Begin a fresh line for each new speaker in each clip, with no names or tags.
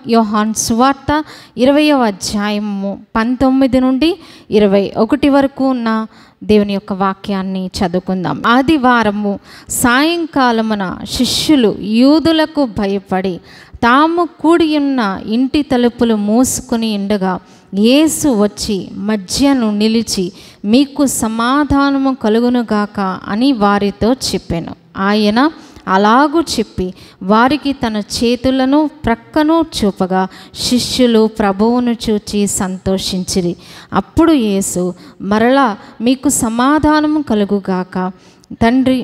యోహాన్ సువార్త ఇరవయవ అధ్యాయము పంతొమ్మిది నుండి ఇరవై ఒకటి వరకు ఉన్న దేవుని యొక్క వాక్యాన్ని చదువుకుందాం ఆదివారము సాయంకాలమున శిష్యులు యూదులకు భయపడి తాము కూడి ఉన్న ఇంటి తలుపులు మూసుకుని ఉండగా యేసు వచ్చి మధ్యను నిలిచి మీకు సమాధానము కలుగునుగాక అని వారితో చెప్పాను ఆయన అలాగూ చెప్పి వారికి తన చేతులను ప్రక్కను చూపగా శిష్యులు ప్రభువును చూచి సంతోషించిరి అప్పుడు యేసు మరలా మీకు సమాధానము కలుగుగాక తండ్రి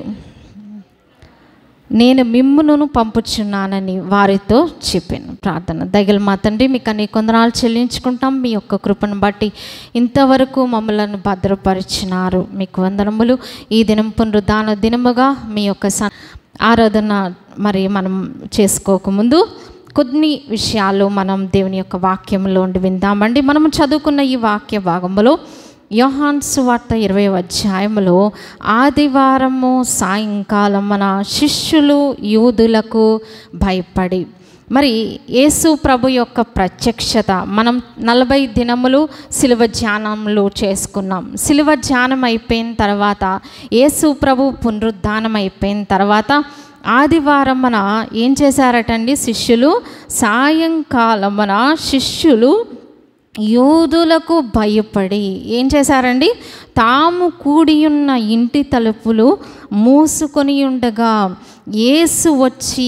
నేను మిమ్మును పంపుచున్నానని వారితో చెప్పాను ప్రార్థన దగలు మా తండ్రి మీకు అన్ని కొందనాలు చెల్లించుకుంటాం మీ యొక్క కృపను బట్టి ఇంతవరకు మమ్మలను భద్రపరిచినారు మీకు వందనములు ఈ దినం పునరుద్ధాన దినముగా మీ యొక్క స- ఆరాధన మరి మనం చేసుకోకముందు కొన్ని విషయాలు మనం దేవుని యొక్క వాక్యంలో ఉండి విందామండి మనం చదువుకున్న ఈ వాక్య భాగంలో యోహాన్ సువార్త ఇరవై అధ్యాయంలో ఆదివారము సాయంకాలం మన శిష్యులు యూదులకు భయపడి మరి యేసు ప్రభు యొక్క ప్రత్యక్షత మనం నలభై దినములు శిలువ ధ్యానములు చేసుకున్నాం శిలువ ధ్యానం అయిపోయిన తర్వాత యేసు ప్రభు పునరుద్ధానం అయిపోయిన తర్వాత ఆదివారం మన ఏం చేశారటండి శిష్యులు సాయంకాలమున శిష్యులు యూదులకు భయపడి ఏం చేశారండి తాము కూడి ఉన్న ఇంటి తలుపులు మూసుకొని ఉండగా యేసు వచ్చి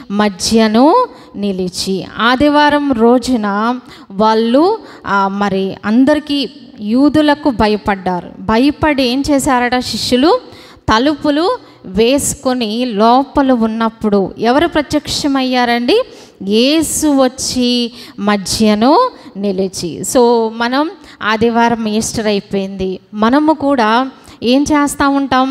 మధ్యను నిలిచి ఆదివారం రోజున వాళ్ళు ఆ, మరి అందరికీ యూదులకు భయపడ్డారు భయపడి ఏం చేశారట శిష్యులు తలుపులు వేసుకొని లోపల ఉన్నప్పుడు ఎవరు ప్రత్యక్షమయ్యారండి యేసు వచ్చి మధ్యను నిలిచి సో మనం ఆదివారం ఈస్టర్ అయిపోయింది మనము కూడా ఏం చేస్తూ ఉంటాం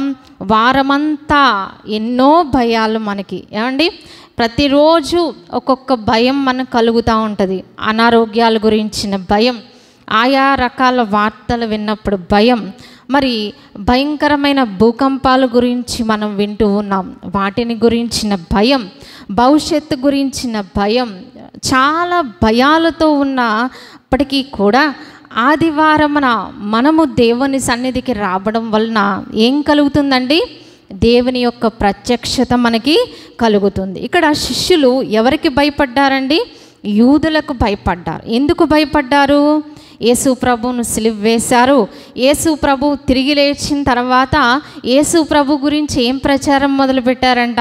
వారమంతా ఎన్నో భయాలు మనకి ఏమండి ప్రతిరోజు ఒక్కొక్క భయం మనకు కలుగుతూ ఉంటుంది అనారోగ్యాల గురించిన భయం ఆయా రకాల వార్తలు విన్నప్పుడు భయం మరి భయంకరమైన భూకంపాల గురించి మనం వింటూ ఉన్నాం వాటిని గురించిన భయం భవిష్యత్తు గురించిన భయం చాలా భయాలతో ఉన్నప్పటికీ కూడా ఆదివారమున మనము దేవుని సన్నిధికి రావడం వలన ఏం కలుగుతుందండి దేవుని యొక్క ప్రత్యక్షత మనకి కలుగుతుంది ఇక్కడ శిష్యులు ఎవరికి భయపడ్డారండి యూదులకు భయపడ్డారు ఎందుకు భయపడ్డారు యేసు ప్రభువును సిలువ వేశారు యేసు ప్రభు తిరిగి లేచిన తర్వాత యేసు ప్రభు గురించి ఏం ప్రచారం మొదలుపెట్టారంట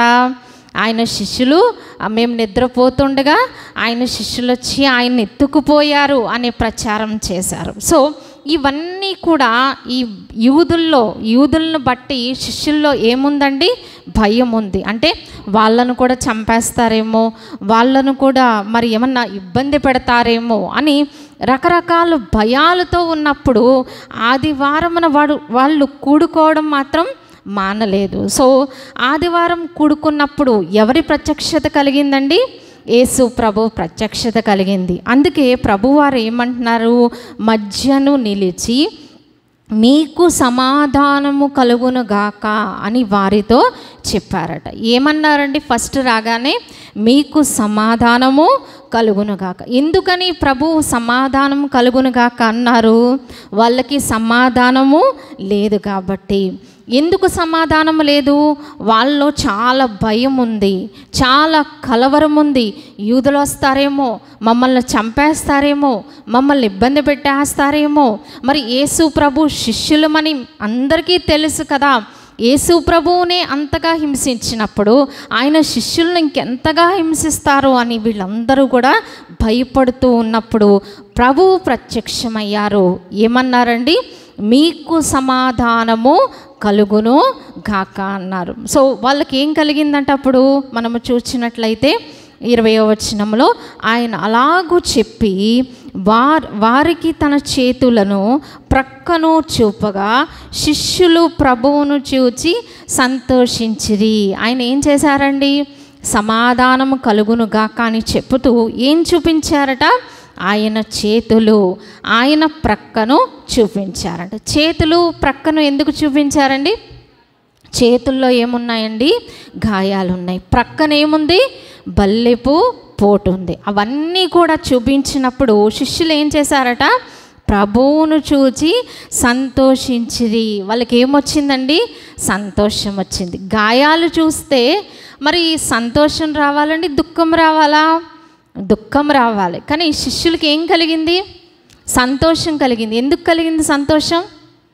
ఆయన శిష్యులు ఆ, మేము నిద్రపోతుండగా ఆయన శిష్యులు వచ్చి ఆయన్ని ఎత్తుకుపోయారు అనే ప్రచారం చేశారు సో ఇవన్నీ కూడా ఈ యూదుల్లో యూదులను బట్టి శిష్యుల్లో ఏముందండి భయం ఉంది అంటే వాళ్ళను కూడా చంపేస్తారేమో వాళ్ళను కూడా మరి ఏమన్నా ఇబ్బంది పెడతారేమో అని రకరకాల భయాలతో ఉన్నప్పుడు ఆదివారమున వాడు వాళ్ళు కూడుకోవడం మాత్రం మానలేదు సో ఆదివారం కూడుకున్నప్పుడు ఎవరి ప్రత్యక్షత కలిగిందండి యేసు ప్రభు ప్రత్యక్షత కలిగింది అందుకే ప్రభువారు ఏమంటున్నారు మధ్యను నిలిచి మీకు సమాధానము కలుగునుగాక అని వారితో చెప్పారట ఏమన్నారండి ఫస్ట్ రాగానే మీకు సమాధానము కలుగునుగాక ఎందుకని ప్రభు సమాధానం కలుగునుగాక అన్నారు వాళ్ళకి సమాధానము లేదు కాబట్టి ఎందుకు సమాధానం లేదు వాళ్ళలో చాలా భయం ఉంది చాలా కలవరం ఉంది యూదులు వస్తారేమో మమ్మల్ని చంపేస్తారేమో మమ్మల్ని ఇబ్బంది పెట్టేస్తారేమో మరి యేసు ప్రభు శిష్యులమని అందరికీ తెలుసు కదా యేసు ప్రభువునే అంతగా హింసించినప్పుడు ఆయన శిష్యులను ఇంకెంతగా హింసిస్తారు అని వీళ్ళందరూ కూడా భయపడుతూ ఉన్నప్పుడు ప్రభువు ప్రత్యక్షమయ్యారు ఏమన్నారండి మీకు సమాధానము కలుగును గాక అన్నారు సో వాళ్ళకి ఏం కలిగిందంటే అప్పుడు మనము చూసినట్లయితే ఇరవై వచనంలో ఆయన అలాగూ చెప్పి వార్ వారికి తన చేతులను ప్రక్కను చూపగా శిష్యులు ప్రభువును చూచి సంతోషించిరి ఆయన ఏం చేశారండి సమాధానము కలుగునుగా కానీ చెప్పుతూ ఏం చూపించారట ఆయన చేతులు ఆయన ప్రక్కను చూపించారంట చేతులు ప్రక్కను ఎందుకు చూపించారండి చేతుల్లో ఏమున్నాయండి గాయాలు ఉన్నాయి ప్రక్కన ఏముంది బల్లెపు పోటు ఉంది అవన్నీ కూడా చూపించినప్పుడు శిష్యులు ఏం చేశారట ప్రభువును చూచి సంతోషించిరి వాళ్ళకి ఏమొచ్చిందండి సంతోషం వచ్చింది గాయాలు చూస్తే మరి సంతోషం రావాలండి దుఃఖం రావాలా దుఃఖం రావాలి కానీ ఈ శిష్యులకి ఏం కలిగింది సంతోషం కలిగింది ఎందుకు కలిగింది సంతోషం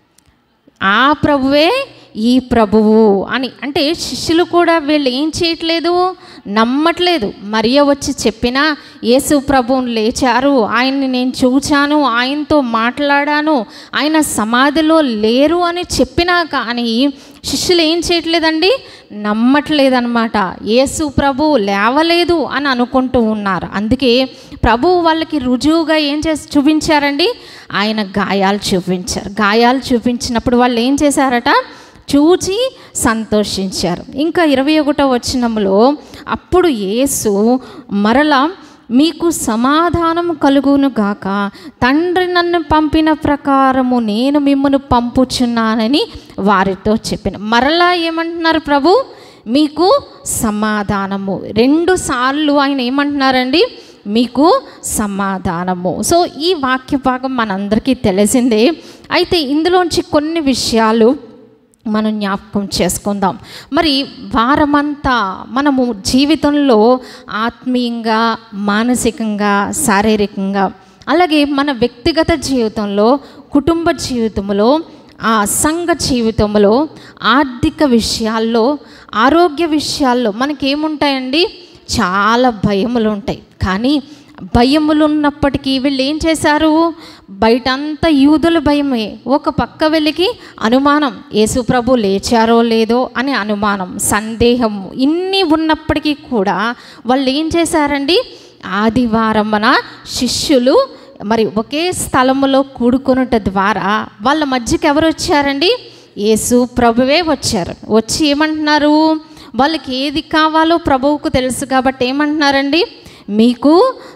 ఆ ప్రభువే ఈ ప్రభువు అని అంటే శిష్యులు కూడా వీళ్ళు ఏం చేయట్లేదు నమ్మట్లేదు మరియ వచ్చి చెప్పినా యేసు ప్రభువుని లేచారు ఆయన్ని నేను చూచాను ఆయనతో మాట్లాడాను ఆయన సమాధిలో లేరు అని చెప్పినా కానీ శిష్యులు ఏం చేయట్లేదండి నమ్మట్లేదన్నమాట యేసు ప్రభు లేవలేదు అని అనుకుంటూ ఉన్నారు అందుకే ప్రభు వాళ్ళకి రుజువుగా ఏం చేసి చూపించారండి ఆయన గాయాలు చూపించారు గాయాలు చూపించినప్పుడు వాళ్ళు ఏం చేశారట చూచి సంతోషించారు ఇంకా ఇరవై ఒకటో వచనంలో అప్పుడు యేసు మరలా మీకు సమాధానం కలుగును గాక తండ్రి నన్ను పంపిన ప్రకారము నేను మిమ్మల్ని పంపుచున్నానని వారితో చెప్పిన మరలా ఏమంటున్నారు ప్రభు మీకు సమాధానము రెండు సార్లు ఆయన ఏమంటున్నారండి మీకు సమాధానము సో ఈ వాక్య భాగం మనందరికీ తెలిసిందే అయితే ఇందులోంచి కొన్ని విషయాలు మనం జ్ఞాపకం చేసుకుందాం మరి వారమంతా మనము జీవితంలో ఆత్మీయంగా మానసికంగా శారీరకంగా అలాగే మన వ్యక్తిగత జీవితంలో కుటుంబ జీవితంలో ఆ సంఘ జీవితంలో ఆర్థిక విషయాల్లో ఆరోగ్య విషయాల్లో మనకేముంటాయండి చాలా భయములు ఉంటాయి కానీ భయములు ఉన్నప్పటికీ వీళ్ళు ఏం చేశారు బయటంతా యూదుల భయమే ఒక పక్క వెళ్ళికి అనుమానం యేసు ప్రభు లేచారో లేదో అని అనుమానం సందేహం ఇన్ని ఉన్నప్పటికీ కూడా వాళ్ళు ఏం చేశారండి ఆదివారం మన శిష్యులు మరి ఒకే స్థలములో కూడుకొనుట ద్వారా వాళ్ళ మధ్యకి ఎవరు వచ్చారండి యేసు ప్రభువే వచ్చారు వచ్చి ఏమంటున్నారు వాళ్ళకి ఏది కావాలో ప్రభువుకు తెలుసు కాబట్టి ఏమంటున్నారండి మీకు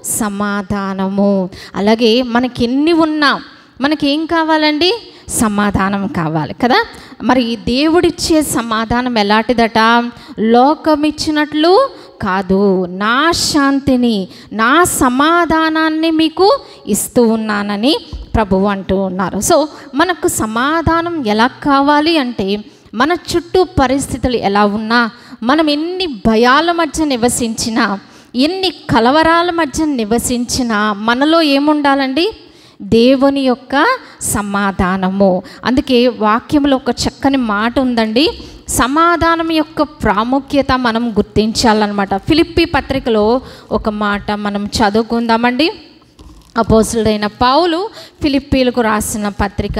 సమాధానము అలాగే మనకి ఎన్ని ఉన్నా మనకి ఏం కావాలండి సమాధానం కావాలి కదా మరి దేవుడిచ్చే సమాధానం ఎలాంటిదట లోకం ఇచ్చినట్లు కాదు నా శాంతిని నా సమాధానాన్ని మీకు ఇస్తూ ఉన్నానని ప్రభువు అంటూ ఉన్నారు సో మనకు సమాధానం ఎలా కావాలి అంటే మన చుట్టూ పరిస్థితులు ఎలా ఉన్నా మనం ఎన్ని భయాల మధ్య నివసించినా ఎన్ని కలవరాల మధ్య నివసించినా మనలో ఏముండాలండి దేవుని యొక్క సమాధానము అందుకే వాక్యంలో ఒక చక్కని మాట ఉందండి సమాధానం యొక్క ప్రాముఖ్యత మనం గుర్తించాలన్నమాట ఫిలిప్పి పత్రికలో ఒక మాట మనం చదువుకుందామండి అపోసుడైన పౌలు ఫిలిప్పీలకు రాసిన పత్రిక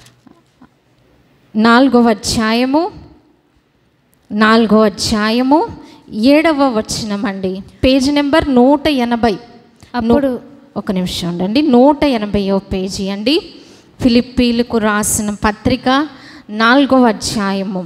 నాలుగవ అధ్యాయము నాలుగో అధ్యాయము ఏడవ వచనమండి పేజీ నెంబర్ నూట ఎనభై
అప్పుడు
ఒక నిమిషం ఉండండి నూట ఎనభైవ పేజీ అండి ఫిలిప్పీలకు రాసిన పత్రిక నాలుగవ అధ్యాయము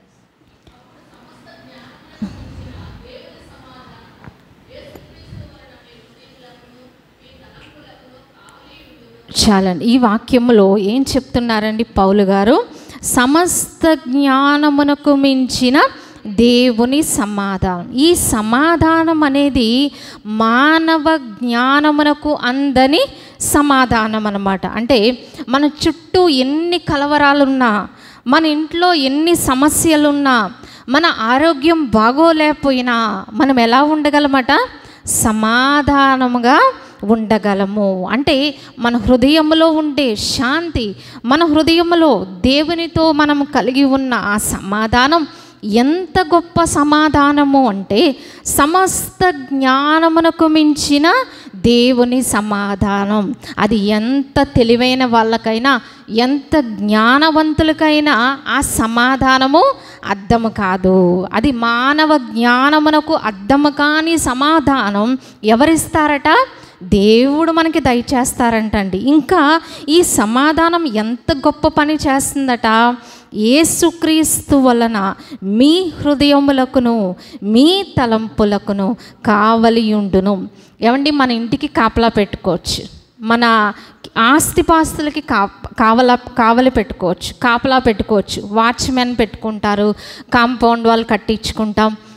చాలండి ఈ వాక్యములో ఏం చెప్తున్నారండి పౌలు గారు సమస్త జ్ఞానమునకు మించిన దేవుని సమాధానం ఈ సమాధానం అనేది మానవ జ్ఞానమునకు అందని సమాధానం అన్నమాట అంటే మన చుట్టూ ఎన్ని కలవరాలున్నా మన ఇంట్లో ఎన్ని సమస్యలున్నా మన ఆరోగ్యం బాగోలేకపోయినా మనం ఎలా ఉండగలమట సమాధానముగా ఉండగలము అంటే మన హృదయంలో ఉండే శాంతి మన హృదయంలో దేవునితో మనం కలిగి ఉన్న ఆ సమాధానం ఎంత గొప్ప సమాధానము అంటే సమస్త జ్ఞానమునకు మించిన దేవుని సమాధానం అది ఎంత తెలివైన వాళ్ళకైనా ఎంత జ్ఞానవంతులకైనా ఆ సమాధానము అర్థము కాదు అది మానవ జ్ఞానమునకు అర్థము కాని సమాధానం ఎవరిస్తారట దేవుడు మనకి దయచేస్తారంటండి ఇంకా ఈ సమాధానం ఎంత గొప్ప పని చేస్తుందట ఏసుక్రీస్తు వలన మీ హృదయములకును మీ తలంపులకును కావలియుండును ఏమండి మన ఇంటికి కాపలా పెట్టుకోవచ్చు మన ఆస్తిపాస్తులకి కా కావల కావలి పెట్టుకోవచ్చు కాపలా పెట్టుకోవచ్చు వాచ్మెన్ పెట్టుకుంటారు కాంపౌండ్ వాళ్ళు కట్టించుకుంటాం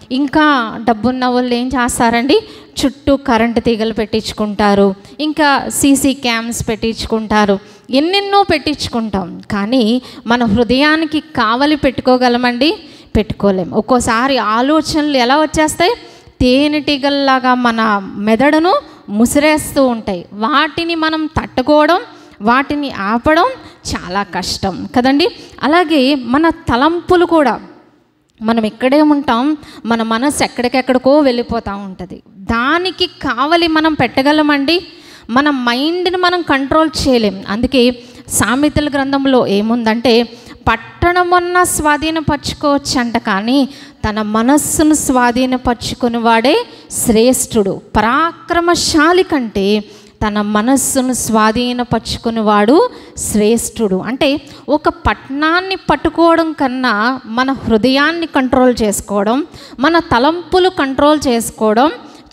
ఇంకా డబ్బున్న వాళ్ళు ఏం చేస్తారండి చుట్టూ కరెంటు తీగలు పెట్టించుకుంటారు ఇంకా సీసీ క్యామ్స్ పెట్టించుకుంటారు ఎన్నెన్నో పెట్టించుకుంటాం కానీ మన హృదయానికి కావలి పెట్టుకోగలమండి పెట్టుకోలేం ఒక్కోసారి ఆలోచనలు ఎలా వచ్చేస్తాయి తేనెటీగల్లాగా మన మెదడును ముసిరేస్తూ ఉంటాయి వాటిని మనం తట్టుకోవడం వాటిని ఆపడం చాలా కష్టం కదండి అలాగే మన తలంపులు కూడా మనం ఇక్కడే ఉంటాం మన మనసు ఎక్కడికెక్కడికో వెళ్ళిపోతూ ఉంటుంది దానికి కావలి మనం పెట్టగలమండి మన మైండ్ని మనం కంట్రోల్ చేయలేం అందుకే సామెతల గ్రంథంలో ఏముందంటే పట్టణమన్న స్వాధీనపరచుకోవచ్చు అంట కానీ తన మనస్సును స్వాధీనపరచుకుని వాడే శ్రేష్ఠుడు పరాక్రమశాలి కంటే తన మనస్సును స్వాధీనపరచుకునేవాడు శ్రేష్ఠుడు అంటే ఒక పట్టణాన్ని పట్టుకోవడం కన్నా మన హృదయాన్ని కంట్రోల్ చేసుకోవడం మన తలంపులు కంట్రోల్ చేసుకోవడం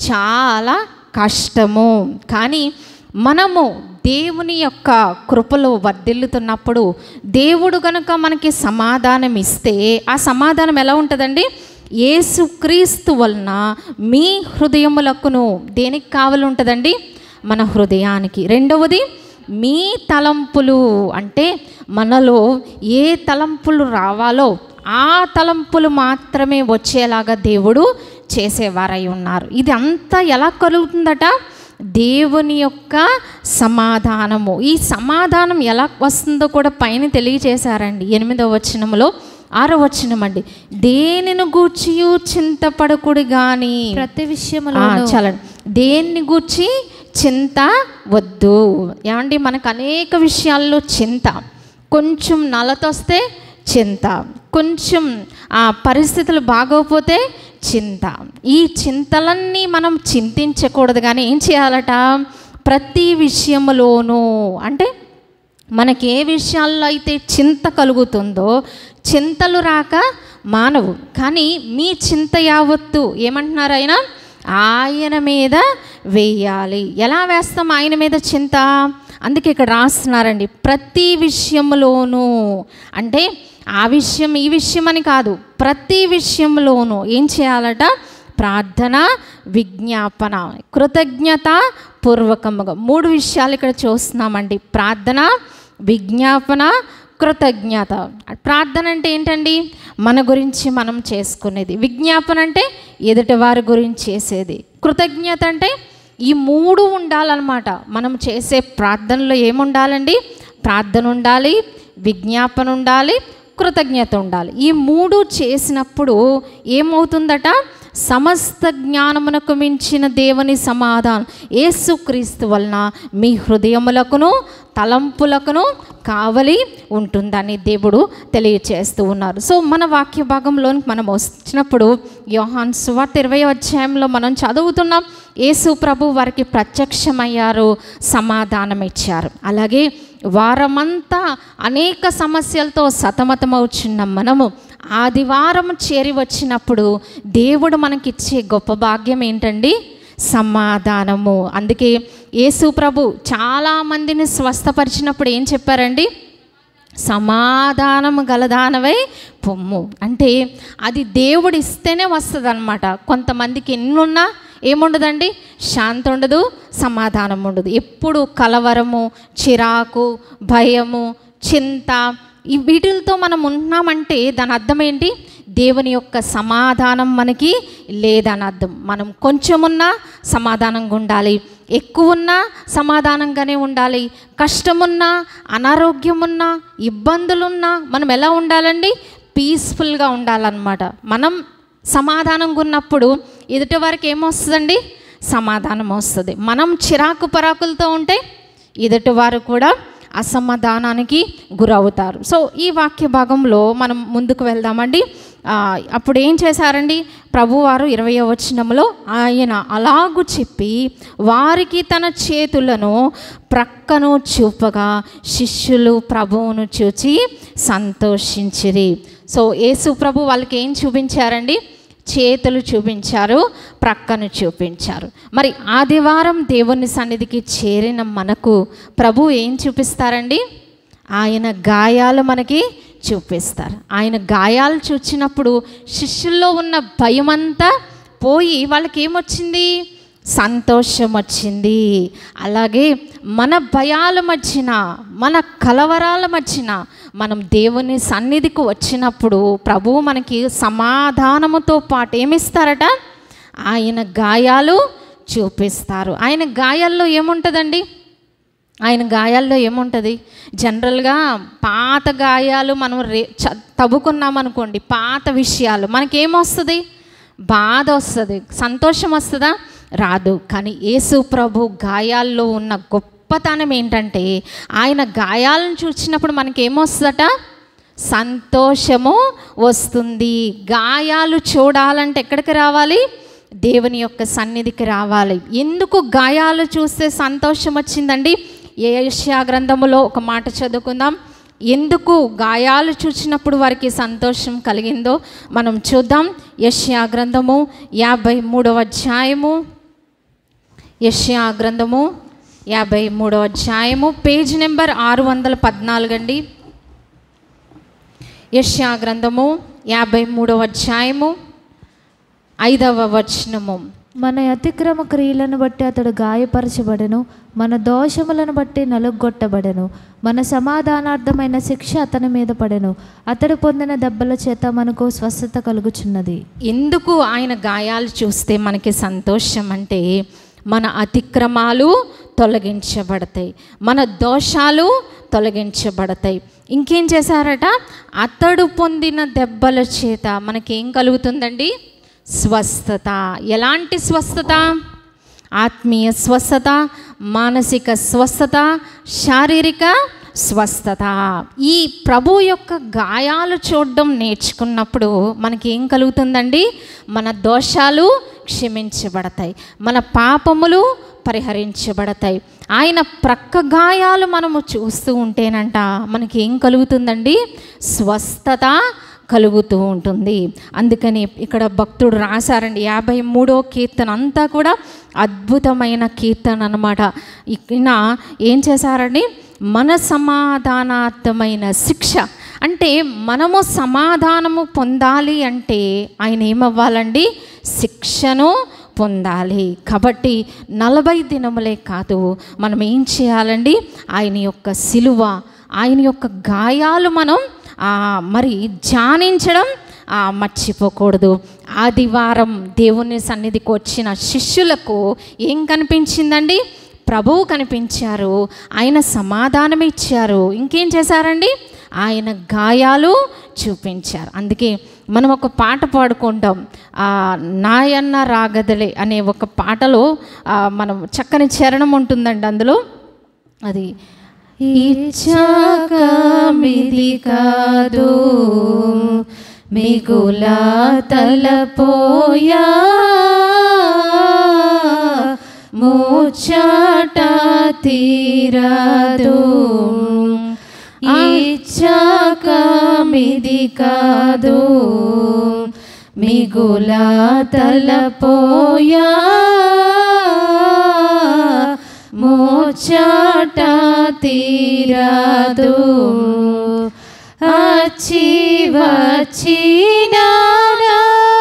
చాలా కష్టము కానీ మనము దేవుని యొక్క కృపలో వర్ధిల్లుతున్నప్పుడు దేవుడు గనుక మనకి సమాధానం ఇస్తే ఆ సమాధానం ఎలా ఉంటుందండి యేసుక్రీస్తు వలన మీ హృదయములకును దేనికి కావాలి ఉంటుందండి మన హృదయానికి రెండవది మీ తలంపులు అంటే మనలో ఏ తలంపులు రావాలో ఆ తలంపులు మాత్రమే వచ్చేలాగా దేవుడు చేసేవారై ఉన్నారు ఇది అంతా ఎలా కలుగుతుందట దేవుని యొక్క సమాధానము ఈ సమాధానం ఎలా వస్తుందో కూడా పైన తెలియచేశారండి ఎనిమిదవ వచనంలో ఆరో వచనం అండి దేనిని గూర్చియు చింతపడకుడు కానీ
ప్రతి విషయములో
చాలండి దేన్ని గూర్చి చింత వద్దు ఏమండి మనకు అనేక విషయాల్లో చింత కొంచెం నలతొస్తే చింత కొంచెం ఆ పరిస్థితులు బాగోకపోతే చింత ఈ చింతలన్నీ మనం చింతించకూడదు కానీ ఏం చేయాలట ప్రతి విషయములోనూ అంటే మనకి ఏ విషయాల్లో అయితే చింత కలుగుతుందో చింతలు రాక మానవు కానీ మీ చింత యావత్తు ఏమంటున్నారు ఆయన ఆయన మీద వేయాలి ఎలా వేస్తాం ఆయన మీద చింత అందుకే ఇక్కడ రాస్తున్నారండి ప్రతి విషయంలోనూ అంటే ఆ విషయం ఈ విషయం అని కాదు ప్రతి విషయంలోనూ ఏం చేయాలట ప్రార్థన విజ్ఞాపన కృతజ్ఞత పూర్వకముగా మూడు విషయాలు ఇక్కడ చూస్తున్నామండి ప్రార్థన విజ్ఞాపన కృతజ్ఞత ప్రార్థన అంటే ఏంటండి మన గురించి మనం చేసుకునేది విజ్ఞాపన అంటే ఎదుటి వారి గురించి చేసేది కృతజ్ఞత అంటే ఈ మూడు ఉండాలన్నమాట మనం చేసే ప్రార్థనలో ఏముండాలండి ప్రార్థన ఉండాలి విజ్ఞాపన ఉండాలి కృతజ్ఞత ఉండాలి ఈ మూడు చేసినప్పుడు ఏమవుతుందట సమస్త జ్ఞానమునకు మించిన దేవుని సమాధానం యేసుక్రీస్తు వలన మీ హృదయములకును తలంపులకును కావలి ఉంటుందని దేవుడు తెలియచేస్తూ ఉన్నారు సో మన వాక్య భాగంలోనికి మనం వచ్చినప్పుడు యోహాన్ సువార్త ఇరవై అధ్యాయంలో మనం చదువుతున్నాం యేసు ప్రభు వారికి ప్రత్యక్షమయ్యారు సమాధానం ఇచ్చారు అలాగే వారమంతా అనేక సమస్యలతో సతమతమవుచున్న మనము ఆదివారం చేరి వచ్చినప్పుడు దేవుడు మనకిచ్చే గొప్ప భాగ్యం ఏంటండి సమాధానము అందుకే యేసు ప్రభు చాలామందిని స్వస్థపరిచినప్పుడు ఏం చెప్పారండి సమాధానము గలదానవై పొమ్ము అంటే అది దేవుడు ఇస్తేనే వస్తుంది అనమాట కొంతమందికి ఎన్నున్నా ఏముండదండి శాంతి ఉండదు సమాధానం ఉండదు ఎప్పుడు కలవరము చిరాకు భయము చింత ఈ వీటితో మనం ఉన్నామంటే దాని అర్థం ఏంటి దేవుని యొక్క సమాధానం మనకి లేదని అర్థం మనం కొంచెమున్నా సమాధానంగా ఉండాలి ఎక్కువ ఉన్నా సమాధానంగానే ఉండాలి కష్టమున్నా అనారోగ్యమున్నా ఇబ్బందులున్నా మనం ఎలా ఉండాలండి పీస్ఫుల్గా ఉండాలన్నమాట మనం సమాధానంగా ఉన్నప్పుడు ఎదుటి వారికి ఏమొస్తుందండి సమాధానం వస్తుంది మనం చిరాకు పరాకులతో ఉంటే ఎదుటి వారు కూడా అసమాధానానికి గురవుతారు సో ఈ వాక్య భాగంలో మనం ముందుకు వెళ్దామండి ఆ, అప్పుడు ఏం చేశారండి ప్రభువారు ఇరవై వచనంలో ఆయన అలాగు చెప్పి వారికి తన చేతులను ప్రక్కను చూపగా శిష్యులు ప్రభువును చూచి సంతోషించిరి సో యేసు ప్రభు వాళ్ళకి ఏం చూపించారండి చేతులు చూపించారు ప్రక్కను చూపించారు మరి ఆదివారం దేవుని సన్నిధికి చేరిన మనకు ప్రభు ఏం చూపిస్తారండి ఆయన గాయాలు మనకి చూపిస్తారు ఆయన గాయాలు చూచినప్పుడు శిష్యుల్లో ఉన్న భయమంతా పోయి వాళ్ళకి ఏమొచ్చింది సంతోషం వచ్చింది అలాగే మన భయాల మధ్యన మన కలవరాల మధ్యన మనం దేవుని సన్నిధికి వచ్చినప్పుడు ప్రభువు మనకి సమాధానముతో పాటు ఏమిస్తారట ఆయన గాయాలు చూపిస్తారు ఆయన గాయాల్లో ఏముంటుందండి ఆయన గాయాల్లో ఏముంటుంది జనరల్గా పాత గాయాలు మనం రే చ తవ్వుకున్నాం అనుకోండి పాత విషయాలు మనకేమొస్తుంది బాధ వస్తుంది సంతోషం వస్తుందా రాదు కానీ యేసు ప్రభు గాయాల్లో ఉన్న గొప్పతనం ఏంటంటే ఆయన గాయాలను చూసినప్పుడు మనకేమొస్తుందట సంతోషము వస్తుంది గాయాలు చూడాలంటే ఎక్కడికి రావాలి దేవుని యొక్క సన్నిధికి రావాలి ఎందుకు గాయాలు చూస్తే సంతోషం వచ్చిందండి ఏషియా గ్రంథములో ఒక మాట చదువుకుందాం ఎందుకు గాయాలు చూసినప్పుడు వారికి సంతోషం కలిగిందో మనం చూద్దాం యష్యా గ్రంథము యాభై మూడవ అధ్యాయము యష్యా గ్రంథము యాభై మూడవ అధ్యాయము పేజ్ నెంబర్ ఆరు వందల పద్నాలుగు అండి యష్యా గ్రంథము యాభై మూడవ అధ్యాయము ఐదవ వచనము
మన అతిక్రమ క్రియలను బట్టి అతడు గాయపరచబడను మన దోషములను బట్టి నలుగొట్టబడను మన సమాధానార్థమైన శిక్ష అతని మీద పడెను అతడు పొందిన దెబ్బల చేత మనకు స్వస్థత కలుగుచున్నది
ఎందుకు ఆయన గాయాలు చూస్తే మనకి సంతోషం అంటే మన అతిక్రమాలు తొలగించబడతాయి మన దోషాలు తొలగించబడతాయి ఇంకేం చేశారట అతడు పొందిన దెబ్బల చేత మనకేం కలుగుతుందండి స్వస్థత ఎలాంటి స్వస్థత ఆత్మీయ స్వస్థత మానసిక స్వస్థత శారీరక స్వస్థత ఈ ప్రభు యొక్క గాయాలు చూడడం నేర్చుకున్నప్పుడు మనకి ఏం కలుగుతుందండి మన దోషాలు క్షమించబడతాయి మన పాపములు పరిహరించబడతాయి ఆయన ప్రక్క గాయాలు మనము చూస్తూ ఉంటేనంట మనకి ఏం కలుగుతుందండి స్వస్థత కలుగుతూ ఉంటుంది అందుకని ఇక్కడ భక్తుడు రాశారండి యాభై మూడో కీర్తన అంతా కూడా అద్భుతమైన కీర్తన అనమాట ఈయన ఏం చేశారండి మన సమాధానార్థమైన శిక్ష అంటే మనము సమాధానము పొందాలి అంటే ఆయన ఏమవ్వాలండి శిక్షను పొందాలి కాబట్టి నలభై దినములే కాదు మనం ఏం చేయాలండి ఆయన యొక్క సిలువ ఆయన యొక్క గాయాలు మనం ఆ, మరి ధ్యానించడం ఆ, మర్చిపోకూడదు ఆదివారం దేవుని సన్నిధికి వచ్చిన శిష్యులకు ఏం కనిపించిందండి ప్రభువు కనిపించారు ఆయన సమాధానం ఇచ్చారు ఇంకేం చేశారండి ఆయన గాయాలు చూపించారు అందుకే మనం ఒక పాట పాడుకుంటాం ఆ, నాయన్న రాగదలే అనే ఒక పాటలో ఆ, మనం చక్కని చరణం ఉంటుందండి అందులో అది
ఇచ్చాక మిది కాదు మిగుల తలపోయా ముచ్చట తీరదు ఇచ్చాక మిది కాదు మిగుల తలపోయా మోచాట తీరదు అచ్చి వచ్చినాడా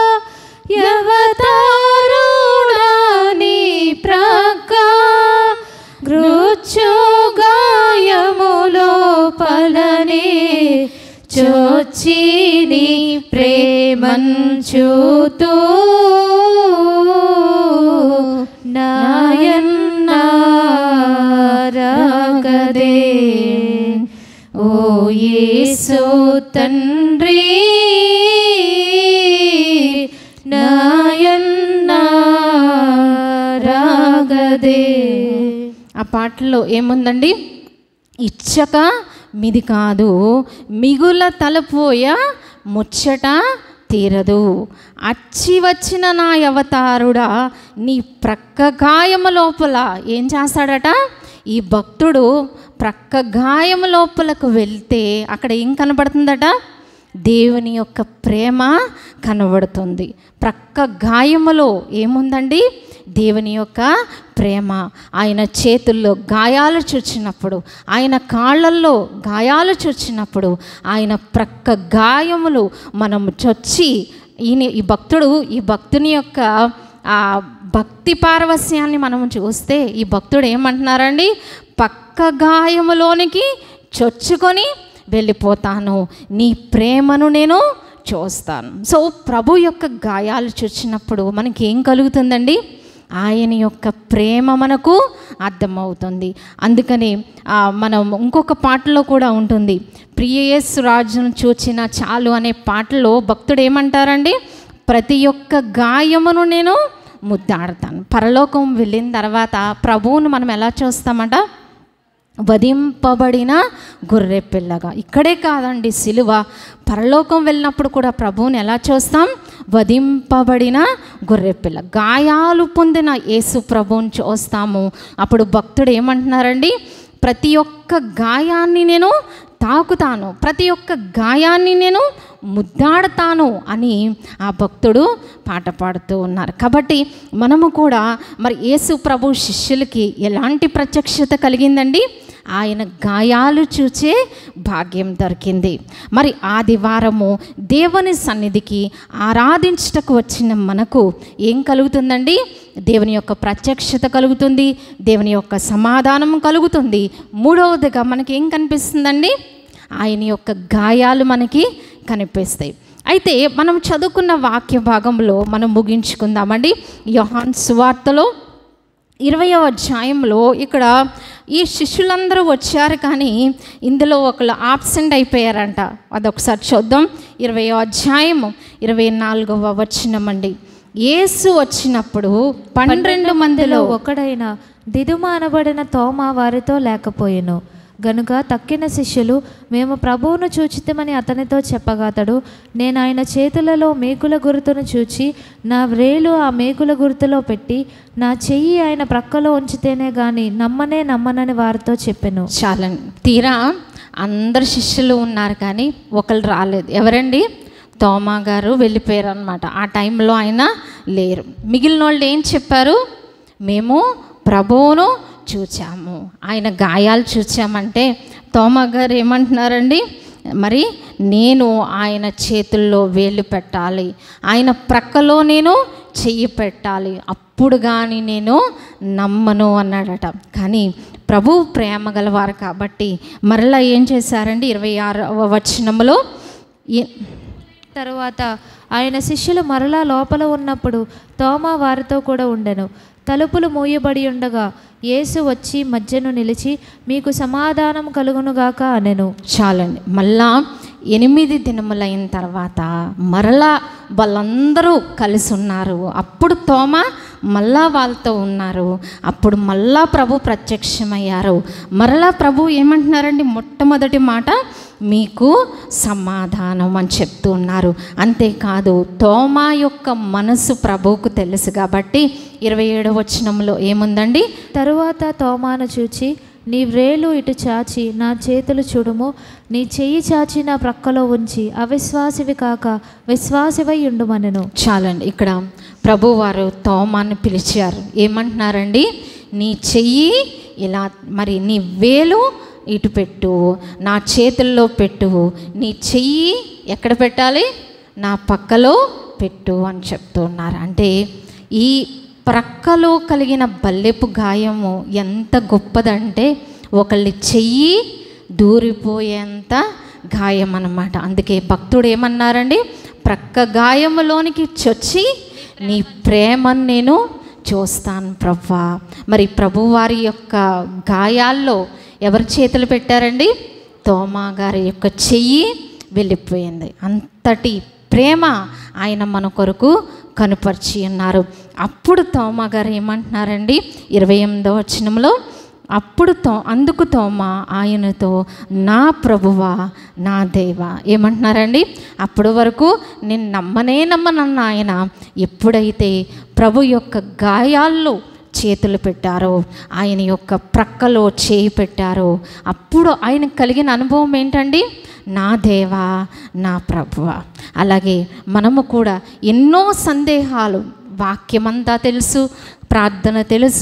యవతారుడాని ప్రక్క గృచ్చు గాయములో పలనే చొచ్చిని ప్రేమంచుతూ నాయన్నారగదే ఓ యేసు తండ్రి నాయన్నారగదే
ఆ పాటలో ఏముందండి ఇచ్చక మిది కాదు మిగుల తలపోయ ముచ్చట తీరదు అచ్చి వచ్చిన నా అవతారుడా నీ ప్రక్క గాయము లోపల ఏం చేస్తాడట ఈ భక్తుడు ప్రక్క గాయము లోపలకు వెళ్తే అక్కడ ఏం కనబడుతుందట దేవుని యొక్క ప్రేమ కనబడుతుంది ప్రక్క గాయములో ఏముందండి దేవుని యొక్క ప్రేమ ఆయన చేతుల్లో గాయాలు చూచినప్పుడు ఆయన కాళ్ళల్లో గాయాలు చూచినప్పుడు ఆయన ప్రక్క గాయములు మనం చొచ్చి ఈయన ఈ భక్తుడు ఈ భక్తుని యొక్క ఆ భక్తి పారవస్యాన్ని మనం చూస్తే ఈ భక్తుడు ఏమంటున్నారండి పక్క గాయములోనికి చొచ్చుకొని వెళ్ళిపోతాను నీ ప్రేమను నేను చూస్తాను సో ప్రభు యొక్క గాయాలు చూచినప్పుడు మనకి ఏం కలుగుతుందండి ఆయన యొక్క ప్రేమ మనకు అర్థమవుతుంది అందుకని ఆ, మనం ఇంకొక పాటలో కూడా ఉంటుంది ప్రియయేసు రాజును చూచిన చాలు అనే పాటలో భక్తుడు ఏమంటారండి ప్రతి ఒక్క గాయమును నేను ముద్దాడతాను పరలోకం వెళ్ళిన తర్వాత ప్రభువును మనం ఎలా చూస్తామట వధింపబడిన గొర్రె పిల్లగా ఇక్కడే కాదండి సిలువ పరలోకం వెళ్ళినప్పుడు కూడా ప్రభువుని ఎలా చూస్తాం వధింపబడిన గొర్రె పిల్ల గాయాలు పొందిన యేసు ప్రభువుని చూస్తాము అప్పుడు భక్తుడు ఏమంటున్నారండి ప్రతి ఒక్క గాయాన్ని నేను తాకుతాను ప్రతి ఒక్క గాయాన్ని నేను ముద్దాడతాను అని ఆ భక్తుడు పాట పాడుతూ ఉన్నారు కాబట్టి మనము కూడా మరి యేసు ప్రభు శిష్యులకి ఎలాంటి ప్రత్యక్షత కలిగిందండి ఆయన గాయాలు చూచే భాగ్యం దొరికింది మరి ఆదివారము దేవుని సన్నిధికి ఆరాధించటకు వచ్చిన మనకు ఏం కలుగుతుందండి దేవుని యొక్క ప్రత్యక్షత కలుగుతుంది దేవుని యొక్క సమాధానం కలుగుతుంది మూడవదిగా మనకి ఏం కనిపిస్తుందండి ఆయన యొక్క గాయాలు మనకి కనిపిస్తాయి అయితే మనం చదువుకున్న వాక్య భాగంలో మనం ముగించుకుందామండి యోహాన్ సువార్తలో ఇరవయవ అధ్యాయంలో ఇక్కడ ఈ శిష్యులందరూ వచ్చారు కానీ ఇందులో ఒకళ్ళు ఆబ్సెంట్ అయిపోయారంట అదొకసారి చూద్దాం ఇరవయో అధ్యాయము ఇరవై నాలుగవ వచనమండి యేసు వచ్చినప్పుడు పన్నెండు మందిలో
ఒకడైన దిదుమ అనబడిన తోమ వారితో లేకపోయెను గనుక తక్కిన శిష్యులు మేము ప్రభువును చూచితమని అతనితో చెప్పగాతడు నేను ఆయన చేతులలో మేకుల గుర్తును చూచి నా వ్రేలు ఆ మేకుల గుర్తులో పెట్టి నా చెయ్యి ఆయన ప్రక్కలో ఉంచితేనే గాని నమ్మనే నమ్మనని వారితో చెప్పెను
చాలండి తీరా అందరు శిష్యులు ఉన్నారు కానీ ఒకళ్ళు రాలేదు ఎవరండి తోమా గారు వెళ్ళిపోయారు అనమాట ఆ టైంలో ఆయన లేరు మిగిలిన వాళ్ళు ఏం చెప్పారు మేము ప్రభువును చూచాము ఆయన గాయాలు చూచామంటే తోమా గారు ఏమంటున్నారండి మరి నేను ఆయన చేతుల్లో వేలు పెట్టాలి ఆయన ప్రక్కలో నేను చెయ్యి పెట్టాలి అప్పుడు కానీ నేను నమ్మను అన్నాడట కానీ ప్రభు ప్రేమ గలవారు కాబట్టి మరలా ఏం చేశారండి ఇరవై ఆరవ వచనంలో ఈ-
తరువాత ఆయన శిష్యులు మరలా లోపల ఉన్నప్పుడు తోమా వారితో కూడా ఉండెను తలుపులు మూయబడి ఉండగా యేసు వచ్చి మధ్యను నిలిచి మీకు సమాధానం కలుగునుగాక అనెను
చాలండి మళ్ళా ఎనిమిది దినములైన తర్వాత మరలా వాళ్ళందరూ కలిసి ఉన్నారు అప్పుడు తోమ మళ్ళా వాళ్ళతో ఉన్నారు అప్పుడు మళ్ళా ప్రభు ప్రత్యక్షమయ్యారు మరలా ప్రభు ఏమంటున్నారండి మొట్టమొదటి మాట మీకు సమాధానం అని చెప్తూ ఉన్నారు అంతేకాదు తోమా యొక్క మనసు ప్రభువుకు తెలుసు కాబట్టి ఇరవై ఏడవ వచనంలో ఏముందండి
తరువాత తోమాను చూచి నీ వ్రేలు ఇటు చాచి నా చేతులు చూడుము నీ చెయ్యి చాచి నా ప్రక్కలో ఉంచి అవిశ్వాసివి కాక విశ్వాసివై ఉండుమనెను
చాలండి ఇక్కడ ప్రభువారు తోమాన్ని పిలిచారు ఏమంటున్నారండి నీ చెయ్యి ఇలా మరి నీ వేలు ఇటు పెట్టు నా చేతుల్లో పెట్టు నీ చెయ్యి ఎక్కడ పెట్టాలి నా పక్కలో పెట్టు అని చెప్తున్నారు అంటే ఈ ప్రక్కలో కలిగిన బల్లెపు గాయము ఎంత గొప్పదంటే ఒకళ్ళ చెయ్యి దూరిపోయేంత గాయం అన్నమాట అందుకే భక్తుడు ఏమన్నారండి ప్రక్క గాయములోనికి చొచ్చి నీ ప్రేమను నేను చూస్తాను ప్రవ్వా మరి ప్రభువారి యొక్క గాయాల్లో ఎవరి చేతులు పెట్టారండి తోమా గారి యొక్క చెయ్యి వెళ్ళిపోయింది అంతటి ప్రేమ ఆయన మన కొరకు కనుపరిచి ఉన్నారు అప్పుడు తోమా గారు ఏమంటున్నారండి ఇరవై ఎనిమిదో వచనంలో అప్పుడు తో అందుకు తోమ ఆయనతో నా ప్రభువా నా దేవా ఏమంటున్నారండి అప్పటి వరకు నేను నమ్మనే నమ్మనన్న ఆయన ఎప్పుడైతే ప్రభు యొక్క గాయాల్లో చేతులు పెట్టారో ఆయన యొక్క ప్రక్కలో చేయి పెట్టారో అప్పుడు ఆయన కలిగిన అనుభవం ఏంటండి నా దేవా నా ప్రభువ అలాగే మనము కూడా ఎన్నో సందేహాలు వాక్యమంతా తెలుసు ప్రార్థన తెలుసు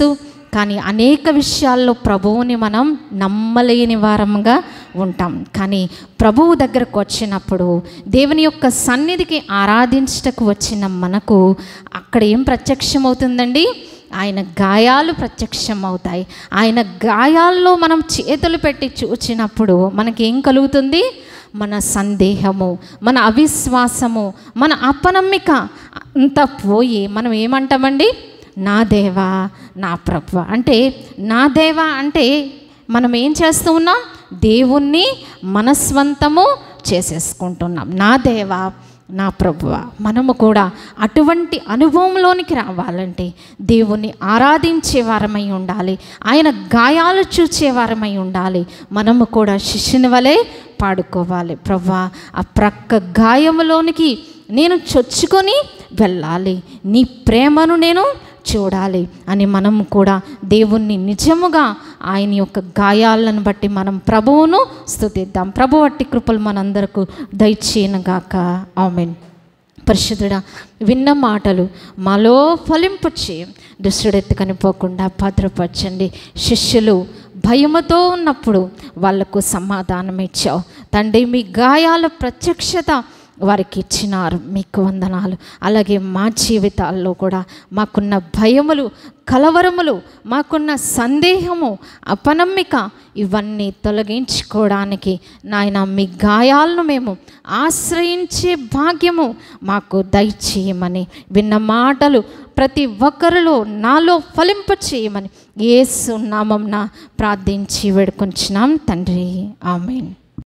కానీ అనేక విషయాల్లో ప్రభువుని మనం నమ్మలేని వారంగా ఉంటాం కానీ ప్రభువు దగ్గరకు వచ్చినప్పుడు దేవుని యొక్క సన్నిధికి ఆరాధించటకు వచ్చిన మనకు అక్కడ ఏం ప్రత్యక్షమవుతుందండి ఆయన గాయాలు ప్రత్యక్షం అవుతాయి ఆయన గాయాల్లో మనం చేతులు పెట్టి చూచినప్పుడు మనకేం కలుగుతుంది మన సందేహము మన అవిశ్వాసము మన అపనమ్మిక అంతా పోయి మనం ఏమంటామండి నా దేవా నా ప్రభు అంటే నా దేవా అంటే మనం ఏం చేస్తూ ఉన్నాం దేవుణ్ణి మనస్వంతము చేసేసుకుంటున్నాం నా దేవా నా ప్రభువ మనము కూడా అటువంటి అనుభవంలోనికి రావాలంటే దేవుణ్ణి ఆరాధించే వారమై ఉండాలి ఆయన గాయాలు చూచే వారమై ఉండాలి మనము కూడా శిష్యుని వలె పాడుకోవాలి ప్రభా ఆ ప్రక్క గాయములోనికి నేను చొచ్చుకొని వెళ్ళాలి నీ ప్రేమను నేను చూడాలి అని మనం కూడా దేవుణ్ణి నిజముగా ఆయన యొక్క గాయాలను బట్టి మనం ప్రభువును స్తుతిద్దాం ప్రభు వట్టి కృపలు మనందరకు దయచేయనుగాక ఆమెన్ పరిశుద్ధుడా విన్న మాటలు మాలో ఫలింపు చేయం దుష్టుడెత్తి కనిపోకుండా భద్రపరచండి శిష్యులు భయముతో ఉన్నప్పుడు వాళ్లకు సమాధానం ఇచ్చావు తండ్రి మీ గాయాల ప్రత్యక్షత వారికి ఇచ్చినారు మీకు వందనాలు అలాగే మా జీవితాల్లో కూడా మాకున్న భయములు కలవరములు మాకున్న సందేహము అపనమ్మిక ఇవన్నీ తొలగించుకోవడానికి నాయన మీ గాయాలను మేము ఆశ్రయించే భాగ్యము మాకు దయచేయమని విన్న మాటలు ప్రతి ఒక్కరిలో నాలో ఫలింప చేయమని ఏసు నామంన ప్రార్థించి వేడుకొంచున్నాం తండ్రి ఆమెన్